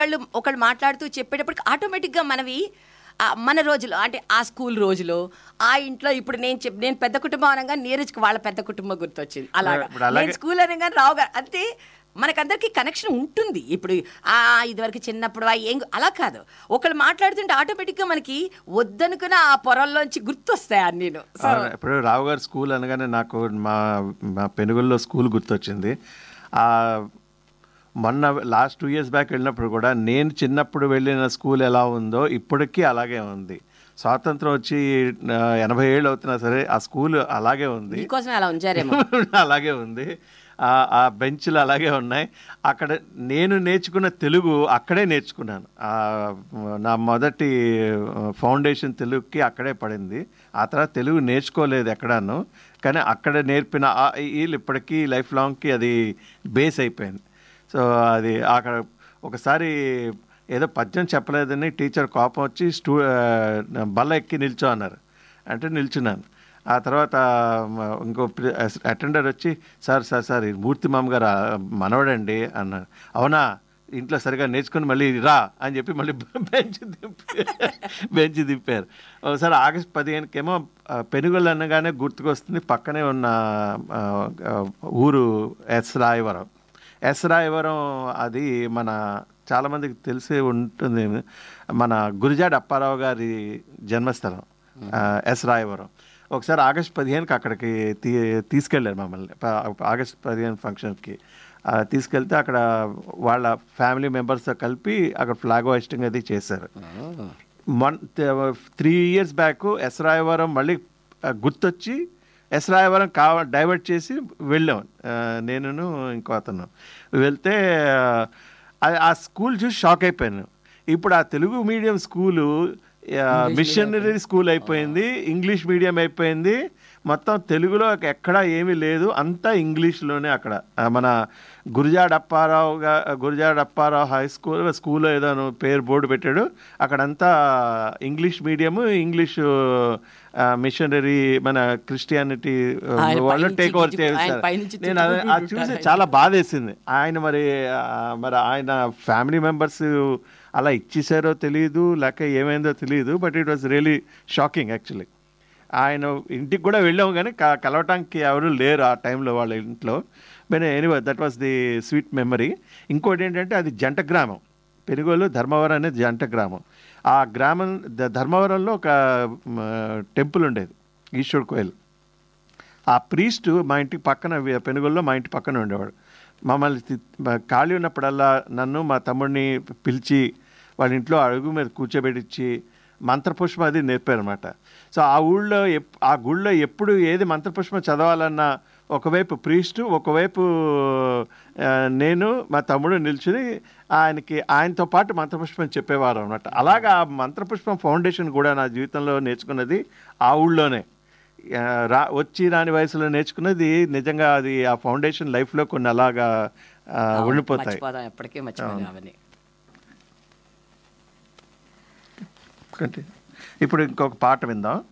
ఒకళ్ళు ఒకళ్ళు మాట్లాడుతూ చెప్పేటప్పటికి ఆటోమేటిక్గా మనవి ఆ మన రోజులు అంటే ఆ స్కూల్ రోజులు ఆ ఇంట్లో ఇప్పుడు నేను చెప్ నేను పెద్ద కుటుంబం అనగా నీరజ్కి వాళ్ళ పెద్ద కుటుంబం గుర్తొచ్చింది అలాగా ఇప్పుడు అలాగే- నేను స్కూల్ అనగా రావు గారు అంతే మనకందరికి కనెక్షన్ ఉంటుంది ఇప్పుడు ఆ ఇదివరకు చిన్నప్పుడు ఆ ఏం అలా కాదు ఒకళ్ళు మాట్లాడుతుంటే ఆటోమేటిక్గా మనకి వద్దనుకున్న ఆ పొరల్లోంచి గుర్తొస్తాయి అన్నీను సో అవును. ఇప్పుడు రావు గారు స్కూల్ అనగానే నాకు మా మా పెనుగుల్లో స్కూల్ గుర్తొచ్చింది ఆ మొన్న లాస్ట్ టూ ఇయర్స్ బ్యాక్ వెళ్ళినప్పుడు కూడా నేను చిన్నప్పుడు వెళ్ళిన స్కూల్ ఎలా ఉందో ఇప్పటికీ అలాగే ఉంది స్వాతంత్రం వచ్చి ఆ, ఎనభై ఏళ్ళు అవుతున్నా సరే ఆ స్కూల్ అలాగే ఉంది మీకోసమే అలా ఉంచారేమో అలాగే ఉంది ఆ- ఆ బెంచ్లు అలాగే ఉన్నాయి అక్కడ నేను నేర్చుకున్న తెలుగు అక్కడే నేర్చుకున్నాను ఆ, నా మొదటి ఫౌండేషన్ తెలుగుకి అక్కడే పడింది ఆ తర్వాత తెలుగు నేర్చుకోలేదు ఎక్కడాను కానీ అక్కడ నేర్పిన ఆ ఈ ఈలు ఇప్పటికీ లైఫ్ లాంగ్కి అది బేస్ అయిపోయింది సో అది అక్కడ ఒకసారి ఏదో పద్యం చెప్పలేదని టీచర్ కోపం వచ్చి స్టూ ఆ, బల్ల ఎక్కి నిల్చో అన్నారు అంటే నిల్చున్నాను ఆ తర్వాత మ- ఇంకో అటెండర్ వచ్చి సార్ సార్ సార్ ఈ మూర్తి మామ గారు ఆ, మనవడండి అన్నారు అవునా ఇంట్లో సరిగా నేర్చుకుని మళ్ళీ రా అని చెప్పి మళ్ళీ బెంచ్ దింపి బెంచ్ దింపారు ఒకసారి ఆగస్ట్ పదిహేనుకేమో ఆ, పెనుగొల్లు అనగానే గుర్తుకొస్తుంది పక్కనే ఉన్న ఆ, ఆ, ఊరు ఎస్ రాయవరం ఎస్ రాయవరం అది మన చాలామందికి తెలిసి ఉంటుంది మన గురిజాడ అప్పారావు గారి జన్మస్థలం ఆ, ఎస్ రాయవరం ఒకసారి ఆగస్ట్ పదిహేనుకి అక్కడికి తీ తీసుకెళ్ళారు మమ్మల్ని ప- ఆగస్ట్ పదిహేను ఫంక్షన్కి ఆ, తీసుకెళ్తే అక్కడ వాళ్ళ ఫ్యామిలీ మెంబర్స్తో కలిపి అక్కడ ఫ్లాగ్ హోస్టింగ్ అది చేశారు one three years back yes Rayavaram మళ్ళీ ఆ, గుర్తొచ్చి ఎస్ రాయవరం కావ డైవర్ట్ చేసి వెళ్ళాం ఆ, నేనును ఇంకో అతను వెళ్తే ఆ, ఆ స్కూల్ చూసి షాక్ అయిపోయాను ఇప్పుడు ఆ Telugu medium school missionary school అయిపోయింది ఇంగ్లీష్ మీడియం అయిపోయింది మొత్తం తెలుగులో ఎక్కడా ఏమీ లేదు అంతా ఇంగ్లీష్లోనే అక్కడ ఆ, మన గురిజాడ అప్పారావు గా గురిజాడ అప్పారావు హై స్కూల్ స్కూల్లో ఏదో పేరు బోర్డు పెట్టాడు అక్కడంతా ఇంగ్లీష్ మీడియము ఇంగ్లీషు మిషనరీ మన క్రిస్టియానిటీ ఆయన వాళ్ళు పైనుంచి టేక్ ఓవర్ దిగి- ఆయన చేస్తారు పైనుంచి నేను అది తిట్టుకుంటూ అది చూసి ఉంటారు. చాలా బాధేసింది ఆయన మరి ఆ, మరి ఆయన ఫ్యామిలీ మెంబర్స్ అలా ఇచ్చేసారో తెలియదు లేక ఏమైందో తెలియదు but it was really shocking actually ఆయన ఇంటికి కూడా వెళ్ళాము కానీ క- కలవటానికి ఎవరు లేరు ఆ టైంలో వాళ్ళ ఇంట్లో but anyway that was the sweet memory ఇంకోటి ఏంటంటే అది జంట గ్రామం పెనుగోలు ధర్మవరం అనేది జంట గ్రామం ఆ గ్రామం ద- ధర్మవరంలో ఒక టెంపుల్ ఉండేది ఈశ్వర్ కోయిల్ ఆ ప్రీస్ట్ మా ఇంటి పక్కన వి- పెనుగొల్లో మా ఇంటి పక్కన ఉండేవాడు మమ్మల్ని తి- మ- ఖాళీ ఉన్నప్పుడల్లా నన్ను మా తమ్ముడిని పిలిచి వాళ్ళ ఇంట్లో అడుగు మీద కూర్చోబెట్టించి మంత్రపుష్పం అది నేర్పారనమాట సో ఆ ఊళ్ళో ఎప్ ఆ గుళ్ళో ఎప్పుడు ఏది మంత్రపుష్పం చదవాలన్నా ఒకవైపు ప్రీస్టు ఒకవైపు ఆ, నేను మా తమ్ముడు నిల్చుని ఆయనకి ఆయనతో పాటు మంత్రపుష్పం చెప్పేవారు అనమాట అలాగా ఆ మంత్రపుష్పం ఫౌండేషన్ కూడా నా జీవితంలో నేర్చుకున్నది ఆ ఊళ్ళోనే ఆ, రా వచ్చి రాని వయసులో నేర్చుకున్నది నిజంగా అది ఆ ఫౌండేషన్ లైఫ్లో కొన్ని అలాగా ఆ, ఉండిపోతాయి మర్చిపోదాం ఎప్పటికీ మర్చిపోదాం అవన్నీ Continue. ఇప్పుడు ఇంకొక పాట విందాం